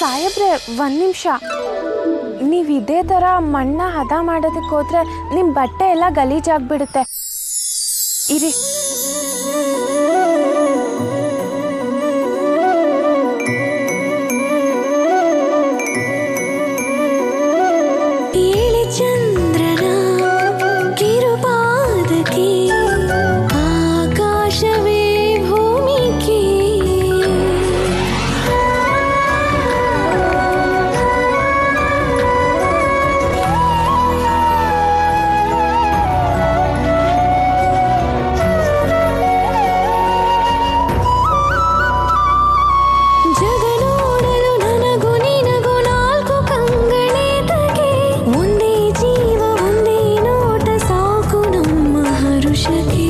ಸಾಹೇಬ್ರೆ ಒಂದು ನಿಮಿಷ ನೀವು ಇದೇ ಥರ ಮಣ್ಣ ಹದ ಮಾಡೋದಕ್ಕೆ ಹೋದ್ರೆ ನಿಮ್ಮ ಬಟ್ಟೆ ಎಲ್ಲ ಗಲೀಜಾಗ್ಬಿಡುತ್ತೆ ಇರಿ ಏಳಿ ಚಂದ್ರನ ಕಿರುಪಾದಕ್ಕೆ ಆಕಾಶವೇ ಭೂಮಿಗೆ ಜಗ ನೋಡಲು ನನಗೂ ನಿನಗೂ ನಾಲ್ಕು ಕಂಗಳೆತಗೆ ಒಂದೇ ಜೀವ ಒಂದೇ ನೋಟ ಸಾಕು ನಮ್ಮ ಹರುಷಕ್ಕೆ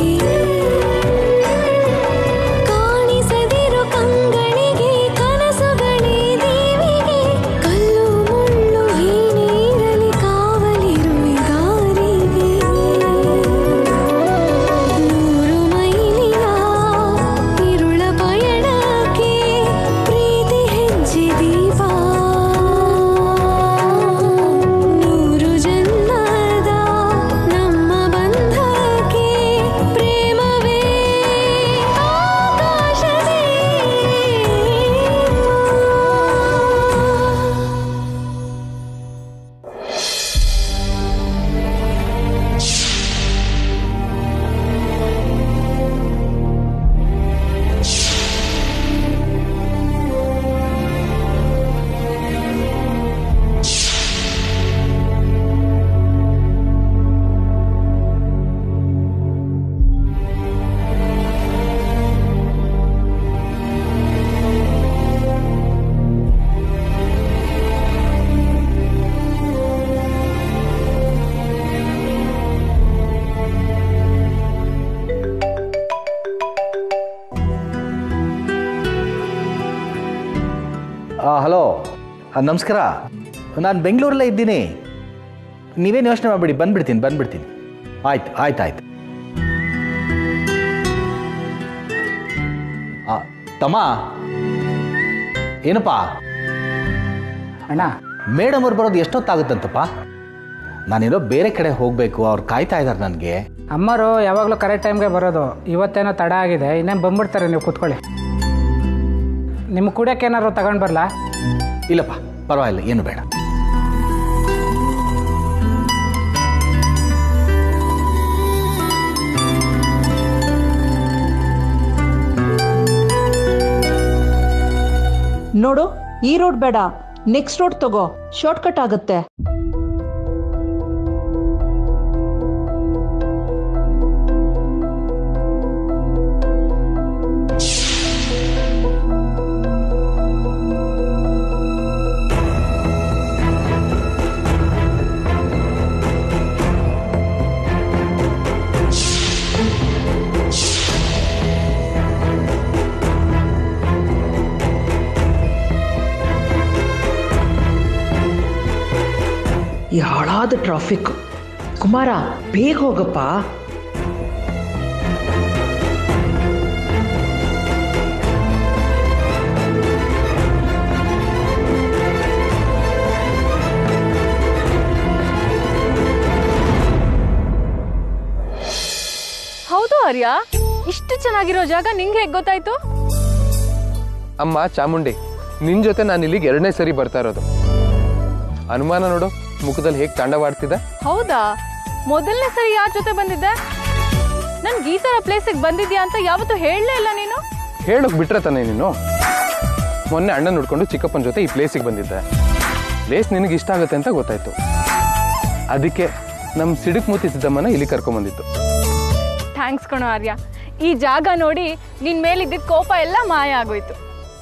ಕಾಣಿಸದಿರೋ ಕಂಗಳಿಗೆ ಕನಸುಗಳೇ ದೇವಿಗೆ ಕಲ್ಲು ಮುಳ್ಳು ಏನೇ ಇರಲಿ ಕಾವಲಿರುವೆ ದಾರಿಗೆ ನೂರು ಮೈಲಿನ ಇರುಳ ಪಯಣಕ್ಕೆ ಪ್ರೀತಿ ಹೆಜ್ಜೆ ದೀಪ ನೂರು ಜನ್ಮದ ನಮ್ಮ ಬಂಧಕ್ಕೆ ಪ್ರೇಮವೇ ಆಕಾಶದೀಪ ಹಲೋ ನಮಸ್ಕಾರ ನಾನು ಬೆಂಗಳೂರಲ್ಲೇ ಇದ್ದೀನಿ ನೀವೇನು ಯೋಚನೆ ಮಾಡಬೇಡಿ ಬಂದ್ಬಿಡ್ತೀನಿ ಬಂದ್ಬಿಡ್ತೀನಿ ಆಯ್ತು ಆಯ್ತು ಆಯ್ತು ಆ, ತಮ್ಮ ಏನಪ್ಪ ಅಣ್ಣ ಮೇಡಮ್ ಅವ್ರು ಬರೋದು ಎಷ್ಟೊತ್ತಾಗುತ್ತಂತಪ್ಪ ನಾನೇನೋ ಬೇರೆ ಕಡೆ ಹೋಗಬೇಕು ಅವ್ರು ಕಾಯ್ತಾ ಇದ್ದಾರೆ ನನಗೆ ಅಮ್ಮರು ಯಾವಾಗಲೂ ಕರೆಕ್ಟ್ ಟೈಮ್ಗೆ ಬರೋದು ಇವತ್ತೇನೋ ತಡ ಆಗಿದೆ ಇನ್ನೇನು ಬಂದ್ಬಿಡ್ತಾರೆ ನೀವು ಕೂತ್ಕೊಳ್ಳಿ ನಿಮ್ಗೆ ಕುಡಿಯೋಕೆ ಏನಾದ್ರು ತಗೊಂಡು ಬರಲಾ ಇಲ್ಲಪ್ಪ ಪರವಾಗಿಲ್ಲ ಏನು ಬೇಡ ನೋಡು ಈ ರೋಡ್ ಬೇಡ ನೆಕ್ಸ್ಟ್ ರೋಡ್ ತಗೋ ಶಾರ್ಟ್ ಕಟ್ ಆಗುತ್ತೆ ಈ ಹಾಳಾದ ಟ್ರಾಫಿಕ್ ಕುಮಾರ ಬೇಗ ಹೋಗಪ್ಪ ಹೌದು ಆರ್ಯ ಇಷ್ಟು ಚೆನ್ನಾಗಿರೋ ಜಾಗ ನಿಂಗೆ ಹೇಗೆ ಗೊತ್ತಾಯ್ತು ಅಮ್ಮ ಚಾಮುಂಡಿ ನಿನ್ ಜೊತೆ ನಾನು ಇಲ್ಲಿಗೆ ಎರಡನೇ ಸರಿ ಬರ್ತಾ ಇರೋದು ಅನುಮಾನ ನೋಡು ಮುಖದಲ್ಲಿ ಹೇಗೆ ತಾಂಡವಾಡ್ತಿದೆ ಹೌದಾ ಮೊದಲನೇ ಸರಿ ಯಾರ ಜೊತೆ ಬಂದಿದ್ದೆ ನನ್ಗೆ ಈ ಥರ ಪ್ಲೇಸಿಗೆ ಬಂದಿದ್ಯಾ ಅಂತ ಯಾವತ್ತೂ ಹೇಳಲೇ ಇಲ್ಲ ನೀನು ಹೇಳೋಕ್ ಬಿಟ್ರೆ ತಾನೇ ನೀನು ಮೊನ್ನೆ ಅಣ್ಣ ನೋಡ್ಕೊಂಡು ಚಿಕ್ಕಪ್ಪನ ಜೊತೆ ಈ ಪ್ಲೇಸಿಗೆ ಬಂದಿದ್ದೆ ಪ್ಲೇಸ್ ನಿನಗೆ ಇಷ್ಟ ಆಗುತ್ತೆ ಅಂತ ಗೊತ್ತಾಯ್ತು ಅದಕ್ಕೆ ನಮ್ಮ ಸಿಡುಕ್ ಮೂತಿ ಸಿದ್ದಮ್ಮನ ಇಲ್ಲಿ ಕರ್ಕೊಂಬಂದಿತ್ತು ಥ್ಯಾಂಕ್ಸ್ ಕಣೋ ಆರ್ಯ ಈ ಜಾಗ ನೋಡಿ ನಿನ್ ಮೇಲಿದ್ದಿದ್ದ ಕೋಪ ಎಲ್ಲ ಮಾಯ ಆಗೋಯ್ತು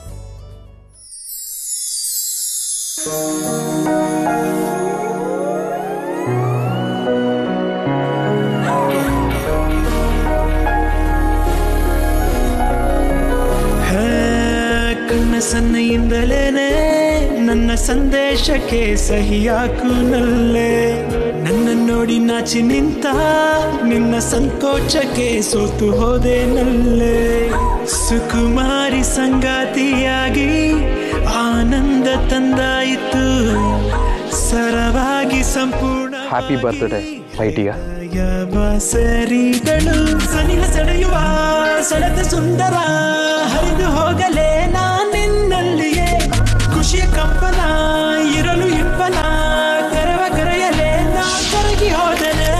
ಹೇ, ಕಣ್ಣ ಸನ್ನೆಯಿಂದಲೇನೆ ನನ್ನ ಸಂದೇಶಕ್ಕೆ ಸಹಿಯಾಕು ನಲ್ಲೆ ನನ್ನ ನೋಡಿ ನಾಚಿ ನಿಂತ ನಿನ್ನ ಸಂಕೋಚಕ್ಕೆ ಸೋತು ಹೋದೆ ನಲ್ಲೆ ಸುಕುಮಾರಿ ಸಂಗಾತಿಯಾಗಿ ಆನಂದ ಅಂದ ತಂದಾಯಿತು ಸರವಾಗಿ ಸಂಪೂರ್ಣ Happy birthday, ಫೈಟಿಗ. ಯಾವ ಸರಿಗಳು ಸನಿಹ ಸೆಳೆಯುವ ಸೆಳೆದ ಸುಂದರ ಹರಿದು ಹೋಗಲೇ ನಾನಿನ್ನಲ್ಲಿಯೇ ಖುಷಿಯ ಕಂಪನ ಇರಲು ಇಂಪನ ಕರವ ಕರೆಯಲೇ ನಾ ಕರಗಿ ಹೋದಲೇ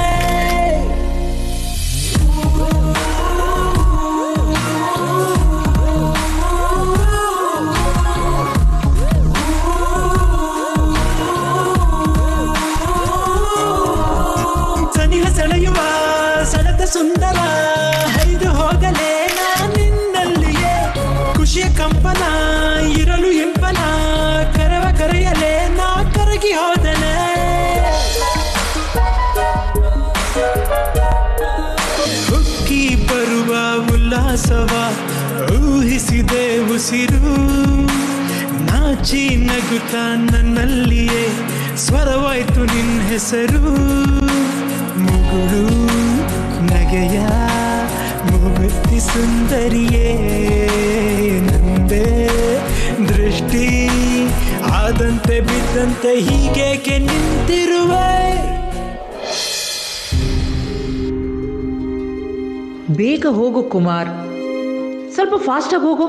ಸನಿಹ ಸೆಳೆಯುವ ಸೆಳೆದ ಸುಂದರ ಹರಿದು ಹೋಗಲೇ ನಾನಿನ್ನಲ್ಲಿಯೇ ಖುಷಿಯ ಕಂಪನ ಇರಲು ಇಂಪನ ಕರವ ಕರೆಯಲೇ ನಾ ಕರಗಿ ಹೋದಲೇ ಹುಕ್ಕಿ ಬರುವ ಉಲ್ಲಾಸವ ಊಹಿಸಿದೆ ಉಸಿರು ನಾಚಿ ನಗುತ್ತ ನನ್ನಲ್ಲಿಯೇ ಸ್ವರವಾಯ್ತು ನಿನ್ನ ಹೆಸರು ಮುಗುಳು ನಗೆಯ ಮುಗುತ್ತಿ ಸುಂದರಿಯೇ ನಂದೇ ದೃಷ್ಟಿ ಆದಂತೆ ಬಿದ್ದಂತೆ ಹೀಗೇಕೆ ನಿಂತಿರುವೆ ಬೇಗ ಹೋಗು ಕುಮಾರ್ ಸ್ವಲ್ಪ ಫಾಸ್ಟಾಗಿ ಹೋಗು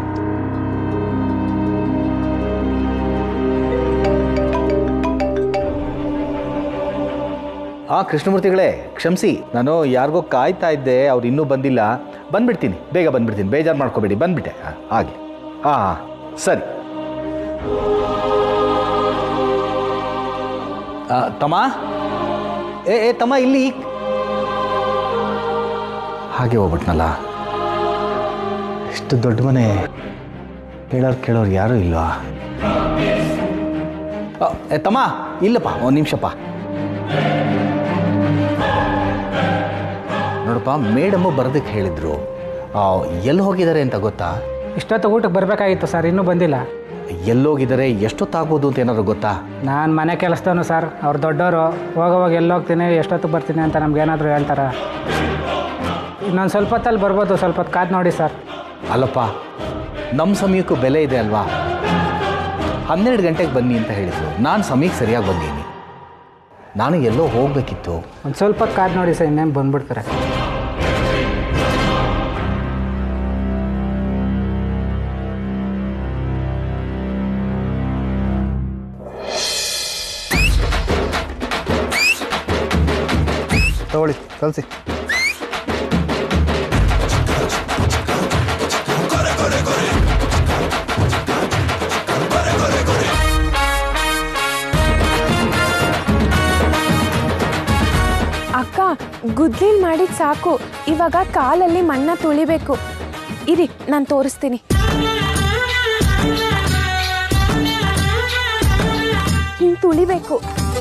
ಹಾಂ ಕೃಷ್ಣಮೂರ್ತಿಗಳೇ ಕ್ಷಮಿಸಿ ನಾನು ಯಾರಿಗೋ ಕಾಯ್ತಾ ಇದ್ದೆ ಅವ್ರು ಇನ್ನೂ ಬಂದಿಲ್ಲ ಬಂದ್ಬಿಡ್ತೀನಿ ಬೇಗ ಬಂದ್ಬಿಡ್ತೀನಿ ಬೇಜಾರು ಮಾಡ್ಕೋಬೇಡಿ ಬಂದ್ಬಿಟ್ಟೆ ಹಾಂ ಆಗಲಿ ಹಾಂ ಹಾಂ ಸರಿ ಆ, ತಮ್ಮ ಏ ಏ ತಮ್ಮ ಇಲ್ಲಿ ಹಾಗೆ ಹೋಗ್ಬಿಟ್ನಲ್ಲ ಇಷ್ಟು ದೊಡ್ಡ ಮನೆ ಹೇಳೋರು ಕೇಳೋರು ಯಾರೂ ಇಲ್ವಾ ಆ, ಏ ತಮ್ಮ ಇಲ್ಲಪ್ಪ ಒಂದು ನಿಮಿಷಪ್ಪ ನೋಡಪ್ಪ ಮೇಡಮ್ಮು ಬರೋದಕ್ಕೆ ಹೇಳಿದ್ರು ಎಲ್ಲಿ ಹೋಗಿದ್ದಾರೆ ಅಂತ ಗೊತ್ತಾ ಇಷ್ಟೊತ್ತು ಊಟಕ್ಕೆ ಬರಬೇಕಾಗಿತ್ತು ಸರ್ ಇನ್ನೂ ಬಂದಿಲ್ಲ ಎಲ್ಲೋಗಿದ್ದಾರೆ ಎಷ್ಟೊತ್ತಾಗ್ಬೋದು ಅಂತ ಏನಾದ್ರು ಗೊತ್ತಾ ನಾನು ಮನೆ ಕೆಲಸದವನು ಸರ್ ಅವ್ರು ದೊಡ್ಡವರು ಹೋಗೋವಾಗ ಎಲ್ಲೋಗ್ತೀನಿ ಎಷ್ಟೊತ್ತಿಗೆ ಬರ್ತೀನಿ ಅಂತ ನಮ್ಗೇನಾದರೂ ಹೇಳ್ತಾರೆ ಇನ್ನೊಂದು ಸ್ವಲ್ಪ ಹೊತ್ತಲ್ಲಿ ಬರ್ಬೋದು ಸ್ವಲ್ಪ ಹೊತ್ತು ಕಾದು ನೋಡಿ ಸರ್ ಅಲ್ಲಪ್ಪ ನಮ್ಮ ಸಮಯಕ್ಕೂ ಬೆಲೆ ಇದೆ ಅಲ್ವಾ ಹನ್ನೆರಡು ಗಂಟೆಗೆ ಬನ್ನಿ ಅಂತ ಹೇಳಿದ್ರು ನಾನು ಸಮಯಕ್ಕೆ ಸರಿಯಾಗಿ ಬಂದೀನಿ ನಾನು ಎಲ್ಲೋ ಹೋಗಬೇಕಿತ್ತು ಒಂದು ಸ್ವಲ್ಪ ಹೊತ್ತು ಕಾದು ನೋಡಿ ಸರ್ ಇನ್ನೇನು ಬಂದ್ಬಿಡ್ತಾರೆ ತಗೊಳ್ಳಿ ಕಳಿಸಿ ಅಕ್ಕ ಗುದ್ಲಿಲ್ ಮಾಡಿದ್ ಸಾಕು ಇವಾಗ ಕಾಲಲ್ಲಿ ಮಣ್ಣ ತುಳಿಬೇಕು ಇರಿ ನಾನು ತೋರಿಸ್ತೀನಿ ಹಿಂಗ್ ತುಳಿಬೇಕು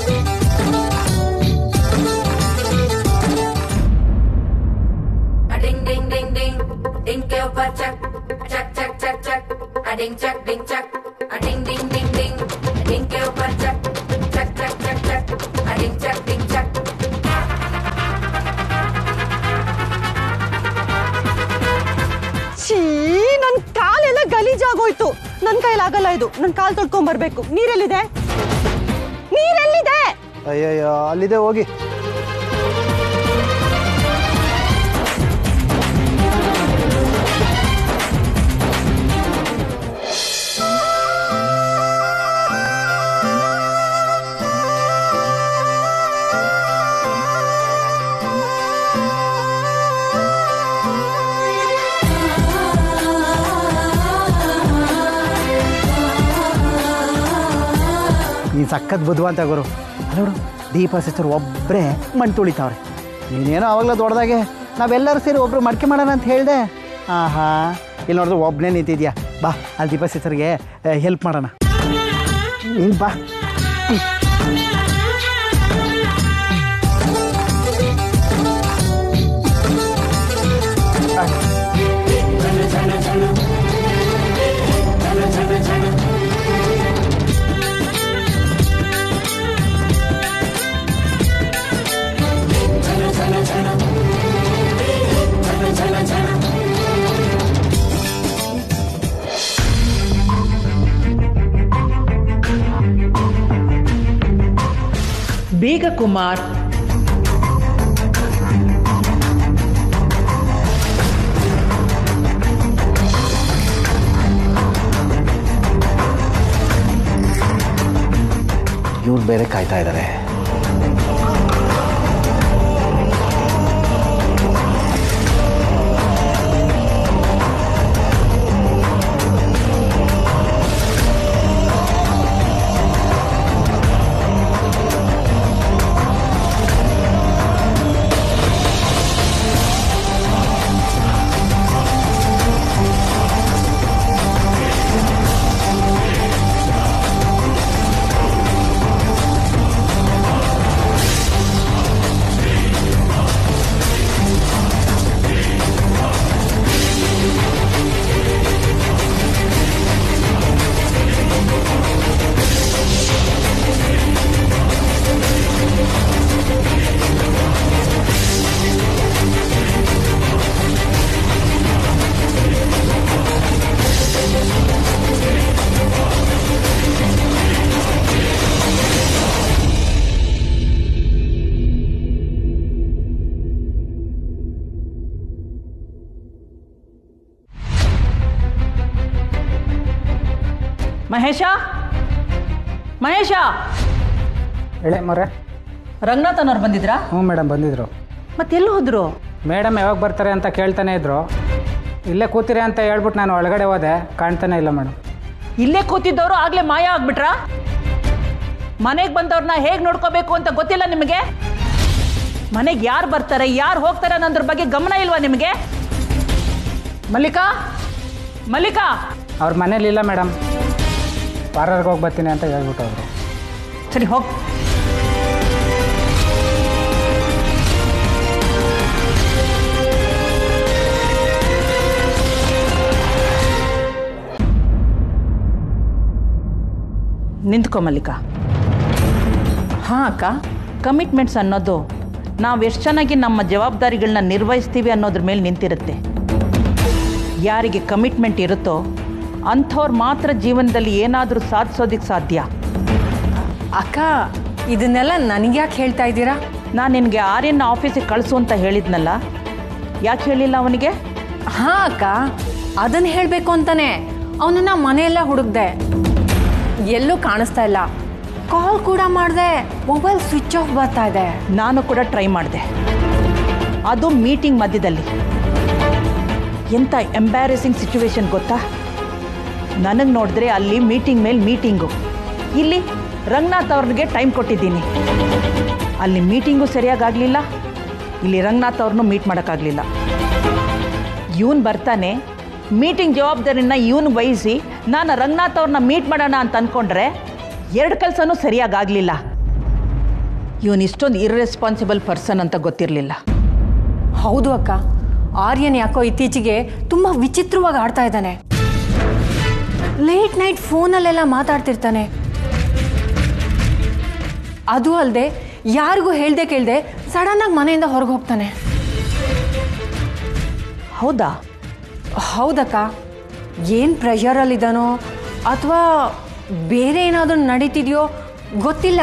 A ding ding ding ding, ding के ऊपर चक, चक चक चक चक, a ding Chak ding Chak, a ding ding ding ding, ding के ऊपर चक, चक चक चक चक, a ding चक ding चक. ಛೀ ನನ್ನ ಕಾಲೆಲ್ಲ ಗಲೀಜಾಗೋಯ್ತು ನನ್ನ ಕೈಲಾಗಲ್ಲ ಇದು ನನ್ನ ಕಾಲು ತೊಳ್ಕೊಂಡ್ ಬರ್ಬೇಕು ನೀರೆಲ್ಲಿದೆ ನೀರೆಲ್ಲಿದೆ ಅಯ್ಯಯ್ಯೋ ಅಲ್ಲಿದೆ ಹೋಗಿ ನೀನು ಸಖತ್ ಬುದ್ಧಿವಂತ ಗುರು ನೋಡು ದೀಪ ಸಿಸ್ಟರ್ ಒಬ್ಬರೇ ಮಣ್ಣು ತುಳಿತಾವ್ರೆ ನೀನೇನೋ ಅವಾಗಲೇ ದೊಡ್ಡದಾಗೆ ನಾವೆಲ್ಲರೂ ಸೇರಿ ಒಬ್ರು ಮಡಿಕೆ ಮಾಡೋಣ ಅಂತ ಹೇಳಿದೆ ಆಹಾ ಇಲ್ಲಿ ನೋಡಿದ್ರೆ ಒಬ್ಬನೇ ನಿಂತಿದ್ಯಾ ಬಾ ಅಲ್ಲಿ ದೀಪ ಸಿಸ್ಟರ್ಗೆ ಹೆಲ್ಪ್ ಮಾಡೋಣ ನೀನು ಬಾ ಬೇಗ ಕುಮಾರ್ ಇವ್ರು ಬೇರೆ ಕಾಯ್ತಾ ಇದ್ದಾರೆ ಮಹೇಶ ಮಹೇಶ ಹೇಳಿ ಮೊರೆ ರಂಗನಾಥನ್ ಅವ್ರು ಬಂದಿದ್ರಾ ಹ್ಞೂ ಮೇಡಮ್ ಬಂದಿದ್ರು ಮತ್ತೆಲ್ಲಿ ಹೋದ್ರು ಮೇಡಮ್ ಯಾವಾಗ ಬರ್ತಾರೆ ಅಂತ ಕೇಳ್ತಾನೆ ಇದ್ರು ಇಲ್ಲೇ ಕೂತಿರಿ ಅಂತ ಹೇಳ್ಬಿಟ್ಟು ನಾನು ಒಳಗಡೆ ಹೋದೆ ಕಾಣ್ತಾನೆ ಇಲ್ಲ ಮೇಡಮ್ ಇಲ್ಲೇ ಕೂತಿದ್ದವರು ಆಗ್ಲೇ ಮಾಯ ಆಗ್ಬಿಟ್ರಾ ಮನೆಗೆ ಬಂದವ್ರನ್ನ ಹೇಗೆ ನೋಡ್ಕೋಬೇಕು ಅಂತ ಗೊತ್ತಿಲ್ಲ ನಿಮಗೆ ಮನೆಗೆ ಯಾರು ಬರ್ತಾರೆ ಯಾರು ಹೋಗ್ತಾರೆ ಅನ್ನೋದ್ರ ಬಗ್ಗೆ ಗಮನ ಇಲ್ವಾ ನಿಮಗೆ ಮಲ್ಲಿಕಾ ಮಲ್ಲಿಕಾ ಅವ್ರ ಮನೇಲಿ ಇಲ್ಲ ಮೇಡಮ್ ಪಾರ್ಲರ್ಗೆ ಹೋಗಿ ಬರ್ತೀನಿ ಅಂತ ಹೇಳ್ಬಿಟ್ಟು ಅವರು ಸರಿ ಹೋಗ್ ನಿಂತ್ಕೊ ಮಲ್ಲಿಕಾ ಹಾಂ ಅಕ್ಕ ಕಮಿಟ್ಮೆಂಟ್ಸ್ ಅನ್ನೋದು ನಾವು ಎಷ್ಟು ಚೆನ್ನಾಗಿ ನಮ್ಮ ಜವಾಬ್ದಾರಿಗಳನ್ನ ನಿರ್ವಹಿಸ್ತೀವಿ ಅನ್ನೋದ್ರ ಮೇಲೆ ನಿಂತಿರುತ್ತೆ ಯಾರಿಗೆ ಕಮಿಟ್ಮೆಂಟ್ ಇರುತ್ತೋ ಅಂಥವ್ರು ಮಾತ್ರ ಜೀವನದಲ್ಲಿ ಏನಾದರೂ ಸಾಧಿಸೋದಕ್ಕೆ ಸಾಧ್ಯ ಅಕ್ಕ ಇದನ್ನೆಲ್ಲ ನನಗೆ ಯಾಕೆ ಹೇಳ್ತಾ ಇದ್ದೀರಾ ನಾನು ನಿನಗೆ ಆರ್ಯನ ಆಫೀಸಿಗೆ ಕಳಿಸು ಅಂತ ಹೇಳಿದ್ನಲ್ಲ ಯಾಕೆ ಹೇಳಿಲ್ಲ ಅವನಿಗೆ ಹಾ ಅಕ್ಕ ಅದನ್ನ ಹೇಳಬೇಕು ಅಂತಾನೆ ಅವನನ್ನ ಮನೆಯೆಲ್ಲ ಹುಡುಕ್ದೆ ಎಲ್ಲೂ ಕಾಣಿಸ್ತಾ ಇಲ್ಲ ಕಾಲ್ ಕೂಡ ಮಾಡಿದೆ ಮೊಬೈಲ್ ಸ್ವಿಚ್ ಆಫ್ ಬರ್ತಾ ಇದೆ ನಾನು ಕೂಡ ಟ್ರೈ ಮಾಡಿದೆ ಅದು ಮೀಟಿಂಗ್ ಮಧ್ಯದಲ್ಲಿ ಎಂಥ ಎಂಬ್ಯಾರೆಸಿಂಗ್ ಸಿಚುವೇಶನ್ ಗೊತ್ತಾ ನನಗೆ ನೋಡಿದ್ರೆ ಅಲ್ಲಿ ಮೀಟಿಂಗ್ ಮೇಲೆ ಮೀಟಿಂಗು ಇಲ್ಲಿ ರಂಗನಾಥ್ ಅವ್ರಿಗೆ ಟೈಮ್ ಕೊಟ್ಟಿದ್ದೀನಿ ಅಲ್ಲಿ ಮೀಟಿಂಗು ಸರಿಯಾಗಾಗಲಿಲ್ಲ ಇಲ್ಲಿ ರಂಗನಾಥ್ ಅವ್ರನ್ನೂ ಮೀಟ್ ಮಾಡೋಕ್ಕಾಗಲಿಲ್ಲ ಇವನು ಬರ್ತಾನೆ ಮೀಟಿಂಗ್ ಜವಾಬ್ದಾರಿನ ಇವನು ವಹಿಸಿ ನಾನು ರಂಗನಾಥ್ ಅವ್ರನ್ನ ಮೀಟ್ ಮಾಡೋಣ ಅಂತ ಅಂದ್ಕೊಂಡ್ರೆ ಎರಡು ಕೆಲಸನೂ ಸರಿಯಾಗಾಗಲಿಲ್ಲ ಇವನು ಇಷ್ಟೊಂದು ಇರ್ರೆಸ್ಪಾನ್ಸಿಬಲ್ ಪರ್ಸನ್ ಅಂತ ಗೊತ್ತಿರಲಿಲ್ಲ ಹೌದು ಅಕ್ಕ ಆರ್ಯನ್ ಯಾಕೋ ಇತ್ತೀಚೆಗೆ ತುಂಬ ವಿಚಿತ್ರವಾಗಿ ಆಡ್ತಾ ಇದ್ದಾನೆ ಲೇಟ್ ನೈಟ್ ಫೋನಲ್ಲೆಲ್ಲ ಮಾತಾಡ್ತಿರ್ತಾನೆ ಅದು ಅಲ್ಲದೆ ಯಾರಿಗೂ ಹೇಳ್ದೆ ಕೇಳ್ದೆ ಸಡನ್ನಾಗಿ ಮನೆಯಿಂದ ಹೊರಗೆ ಹೋಗ್ತಾನೆ ಹೌದಾ ಹೌದಕ್ಕ ಏನು ಪ್ರೆಷರಲ್ಲಿದ್ದಾನೋ ಅಥವಾ ಬೇರೆ ಏನಾದರೂ ನಡೀತಿದೆಯೋ ಗೊತ್ತಿಲ್ಲ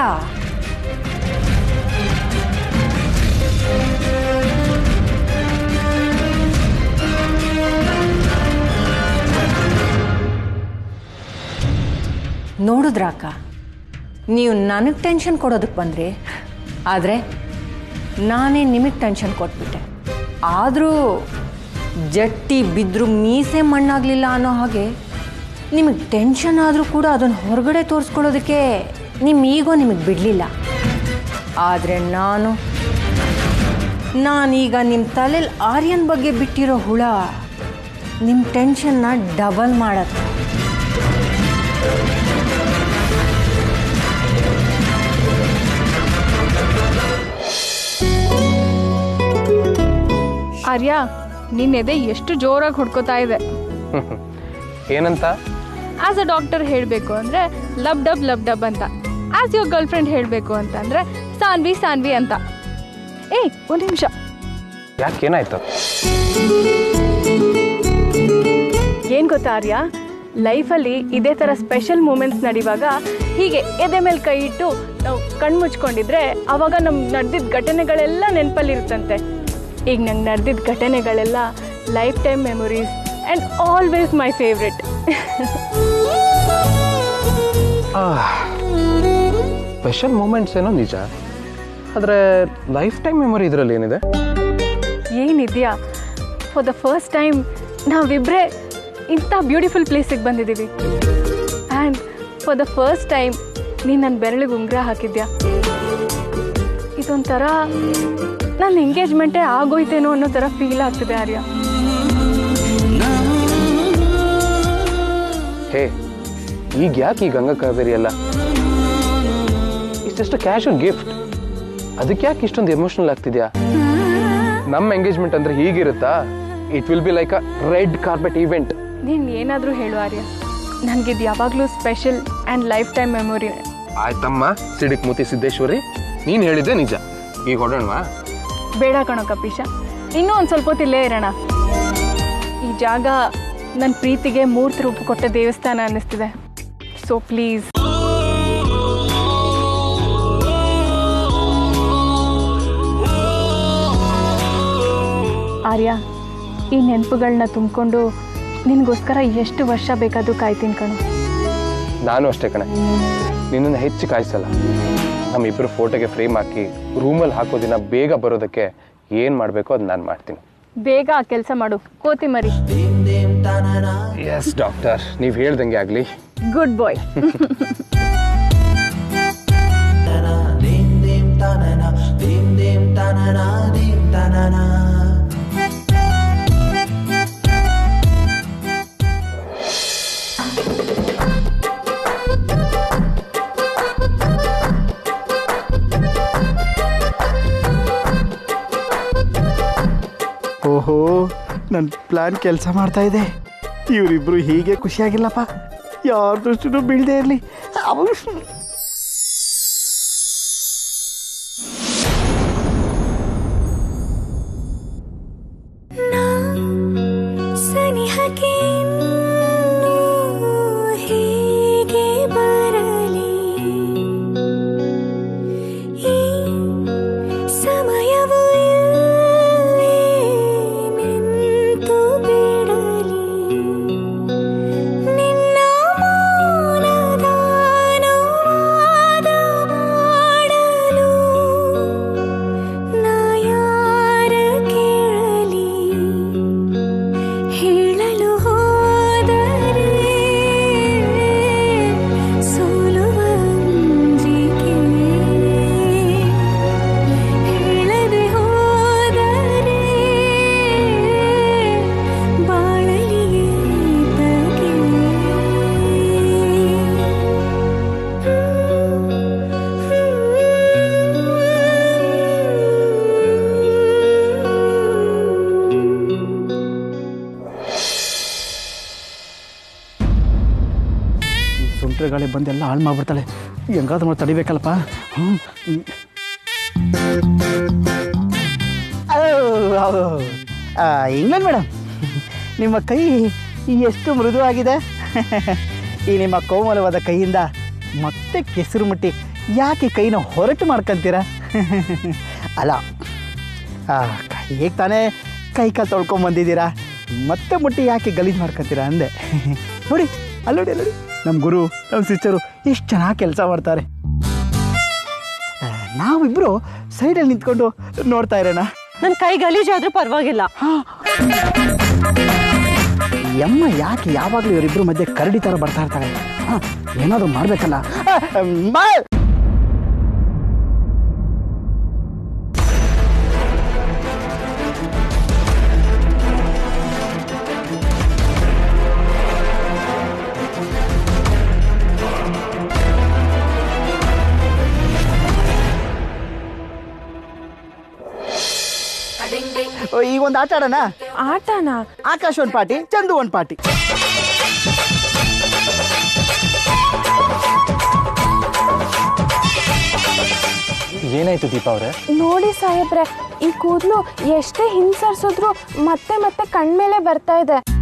ನೋಡಿದ್ರ ಅಕ್ಕ ನೀವು ನನಗೆ ಟೆನ್ಷನ್ ಕೊಡೋದಕ್ಕೆ ಬಂದ್ರಿ ಆದರೆ ನಾನೇ ನಿಮಗೆ ಟೆನ್ಷನ್ ಕೊಟ್ಬಿಟ್ಟೆ ಆದರೂ ಜಟ್ಟಿ ಬಿದ್ದರೂ ಮೀಸೆ ಮಣ್ಣಾಗಲಿಲ್ಲ ಅನ್ನೋ ಹಾಗೆ ನಿಮಗೆ ಟೆನ್ಷನ್ ಆದರೂ ಕೂಡ ಅದನ್ನು ಹೊರಗಡೆ ತೋರಿಸ್ಕೊಳ್ಳೋದಕ್ಕೆ ನಿಮ್ಮ ಈಗೋ ನಿಮಗೆ ಬಿಡಲಿಲ್ಲ ಆದರೆ ನಾನು ನಾನೀಗ ನಿಮ್ಮ ತಲೆಯಲ್ಲಿ ಆರ್ಯನ್ ಬಗ್ಗೆ ಬಿಟ್ಟಿರೋ ಹುಳ ನಿಮ್ಮ ಟೆನ್ಷನ್ನ ಡಬಲ್ ಮಾಡತ್ತೆ ಆರ್ಯ ನಿನ್ನ ಎದೆ ಎಷ್ಟು ಜೋರಾಗಿ ಹೊಡ್ಕೋತಾ ಇದೆ ಏನಂತ ಆಸ್ ಅ ಡಾಕ್ಟರ್ ಹೇಳಬೇಕು ಅಂದರೆ ಲಬ್ ಡಬ್ ಲಬ್ ಡಬ್ ಅಂತ ಆಸ್ ಯುವರ್ ಗರ್ಲ್ ಫ್ರೆಂಡ್ ಹೇಳಬೇಕು ಅಂತಂದರೆ ಸಾನ್ವಿ ಸಾನ್ವಿ ಅಂತ ಏಯ್ ಒಂದು ನಿಮಿಷ ಯಾಕೆ ಏನಾಯ್ತು ಏನು ಗೊತ್ತಾ ಆರ್ಯ ಲೈಫಲ್ಲಿ ಇದೇ ಥರ ಸ್ಪೆಷಲ್ ಮೂಮೆಂಟ್ಸ್ ನಡೆಯುವಾಗ ಹೀಗೆ ಎದೆ ಮೇಲೆ ಕೈ ಇಟ್ಟು ನಾವು ಕಣ್ಣು ಮುಚ್ಕೊಂಡಿದ್ರೆ ಆವಾಗ ನಮ್ಗೆ ನಡೆದಿದ್ದ ಘಟನೆಗಳೆಲ್ಲ ನೆನಪಲ್ಲಿರುತ್ತಂತೆ ಈಗ ನಂಗೆ ನಡೆದಿದ್ದ ಘಟನೆಗಳೆಲ್ಲ lifetime memories and always my favourite special moments ಏನೋ ನಿಜ ಆದರೆ ಲೈಫ್ ಟೈಮ್ ಮೆಮೊರಿ ಇದರಲ್ಲಿ ಏನಿದೆ ಏನಿದೆಯಾ ಫಾರ್ ದ ಫಸ್ಟ್ ಟೈಮ್ ನಾವಿಬ್ಬರೇ ಇಂಥ ಬ್ಯೂಟಿಫುಲ್ ಪ್ಲೇಸಿಗೆ ಬಂದಿದ್ದೀವಿ and for the first time ನೀನು ನನ್ನ ಬೆರಳಿಗೆ ಉಂಗುರ ಹಾಕಿದ್ಯಾ ಇದೊಂಥರ ನನ್ನ ಎಂಗೇಜ್ಮೆಂಟೇ ಆಗೋಯ್ತೇನೋ ಅನ್ನೋ ಥರ ಫೀಲ್ ಆಗ್ತಿದೆ ಆರ್ಯ ಹೇ ಈಗ ಯಾಕೆ ಈ ಗಂಗಾ ಕಾವೇರಿ ಅಲ್ಲ ಇಷ್ಟೆಷ್ಟು ಕ್ಯಾಶುವಲ್ ಗಿಫ್ಟ್ ಅದಕ್ಕೆ ಯಾಕೆ ಇಷ್ಟೊಂದು ಎಮೋಷನಲ್ ಆಗ್ತಿದ್ಯಾ ನಮ್ಮ ಎಂಗೇಜ್ಮೆಂಟ್ ಅಂದ್ರೆ ಹೀಗಿರುತ್ತಾ it will be like a red carpet event ನೀನು ಏನಾದರೂ ಹೇಳು ಆರ್ಯ ನನಗಿದು ಯಾವಾಗಲೂ special and lifetime memory ಆಯ್ತಮ್ಮ ಸಿಡಿಕ್ ಮೂತಿ ಸಿದ್ದೇಶ್ವರಿ ನೀನು ಹೇಳಿದ್ದೆ ನಿಜ ಈಗ ಹೊಡೋಣವಾ ಬೇಡ ಕಣೋ ಕಪೀಶ ಇನ್ನೂ ಒಂದು ಸ್ವಲ್ಪ ಹೊತ್ತು ಇಲ್ಲೇ ಇರೋಣ ಈ ಜಾಗ ನನ್ನ ಪ್ರೀತಿಗೆ ಮೂರ್ತಿ ರೂಪ ಕೊಟ್ಟ ದೇವಸ್ಥಾನ ಅನ್ನಿಸ್ತಿದೆ ಸೊ ಪ್ಲೀಸ್ ಆರ್ಯ ಈ ನೆನಪುಗಳನ್ನ ತುಂಬಿಕೊಂಡು ನಿನಗೋಸ್ಕರ ಎಷ್ಟು ವರ್ಷ ಬೇಕಾದರೂ ಕಾಯ್ತೀನಿ ಕಣೋ ನಾನು ಅಷ್ಟೇ ಕಣೆ ನಿನ್ನನ್ನು ಹೆಚ್ಚು ಕಾಯಿಸಲ್ಲ ನಮ್ಮಿಬ್ಬರು ಫೋಟೋಗೆ ಫ್ರೇಮ್ ಹಾಕಿ ರೂಮಲ್ಲಿ ಹಾಕೋ ದಿನ ಬೇಗ ಬರೋದಕ್ಕೆ ಏನು ಮಾಡಬೇಕೋ ಅದು ನಾನು ಮಾಡ್ತೀನಿ ಬೇಗ ಆ ಕೆಲಸ ಮಾಡು ಕೋತಿ ಮರಿ ಎಸ್ ಡಾಕ್ಟರ್ ನೀವು ಹೇಳ್ದಂಗೆ ಆಗಲಿ ಗುಡ್ ಬಾಯ್ ಓಹೋ ನನ್ನ ಪ್ಲಾನ್ ಕೆಲಸ ಮಾಡ್ತಾ ಇದೆ ಇವರಿಬ್ರು ಹೀಗೆ ಖುಷಿಯಾಗಿಲ್ಲಪ್ಪ ಯಾರ ದೃಷ್ಟಿನೂ ಬೀಳದೆ ಇರಲಿ ಸನಿಹಕ್ಕೆ ಇನ್ನೂ ಹೇಗೆ ಬರಲಿ ಈ ಸಮಯವು ಇಲ್ಲೇ ನಿಂತು ಬಿಡಲಿ ನಿನ್ನ ಮೌನದ ಅನುವಾದ ಮಾಡಲು ನಾ ಯಾರ ಕೇಳಲಿ ಹೇಳಲು ಹೋದರೆ ಸೋಲುವ ಅಂಜಿಕೆ ಹೇಳದೆ ಹೋದರೆ ಬಾಳಲಿ ಏತಕ್ಕೆ ಈ ಸುಂಟ್ರ ಗಾಳಿ ಬಂದೆಲ್ಲ ಹಾಳು ಮಾಡ್ಬಿಡ್ತಾಳೆ ಹೆಂಗಾದ್ರೂ ಮಾಡಿ ತಡಿಬೇಕಲ್ಲಪ್ಪ ಹ್ಞೂ ಇಂಗ್ಲೆಂಡ್ ಮೇಡಮ್ ನಿಮ್ಮ ಕೈ ಎಷ್ಟು ಮೃದುವಾಗಿದೆ ಈ ನಿಮ್ಮ ಕೋಮಲವಾದ ಕೈಯಿಂದ ಮತ್ತೆ ಕೆಸರು ಮುಟ್ಟಿ ಯಾಕೆ ಕೈನ ಹೊರಟು ಮಾಡ್ಕೊಂತೀರ ಅಲ್ಲ ಆ, ಹೇಗೆ ತಾನೇ ಕೈ ಕಾಲು ತೊಳ್ಕೊಂಬಂದಿದ್ದೀರಾ ಮತ್ತೆ ಮುಟ್ಟಿ ಯಾಕೆ ಗಲೀಜು ಮಾಡ್ಕೊತೀರಾ ಅಂದೆ ನೋಡಿ ಅಲ್ಲಿ ನೋಡಿ ಅಲ್ಲಿ ನೋಡಿ ನಮ್ಮ ಗುರು ನಮ್ಮ ಸಿಸ್ಟರು ಎಷ್ಟು ಚೆನ್ನಾಗಿ ಕೆಲಸ ಮಾಡ್ತಾರೆ ಆ, ನಾವಿಬ್ರು ಸೈಡಲ್ಲಿ ನಿಂತ್ಕೊಂಡು ನೋಡ್ತಾ ಇರೋಣ ನನ್ನ ಕೈ ಗಲೀಜಾದ್ರೂ ಪರವಾಗಿಲ್ಲ ಯಮ್ಮ ಯಾಕೆ ಯಾವಾಗಲೂ ಇವರಿಬ್ಬರ ಮಧ್ಯೆ ಕರಡಿ ಥರ ಬರ್ತಾ ಇರ್ತಾಳೆ ಹಾಂ ಏನಾದರೂ ಮಾಡಬೇಕಲ್ಲ ಈಗ ಒಂದು ಆಟ ಆಡೋಣ ಆಟನಾ ಆಕಾಶ್ ಒಂದು ಪಾಟಿ ಚಂದು ಒಂದು ಪಾಟಿ ಏನಾಯ್ತು ದೀಪಾ ಅವರೇ ನೋಡಿ ಸಾಹೇಬ್ರೆ ಈ ಕೂದಲು ಎಷ್ಟೇ ಹಿಂಸರಿಸಿದ್ರು ಮತ್ತೆ ಮತ್ತೆ ಕಣ್ಮೇಲೆ ಬರ್ತಾ ಇದೆ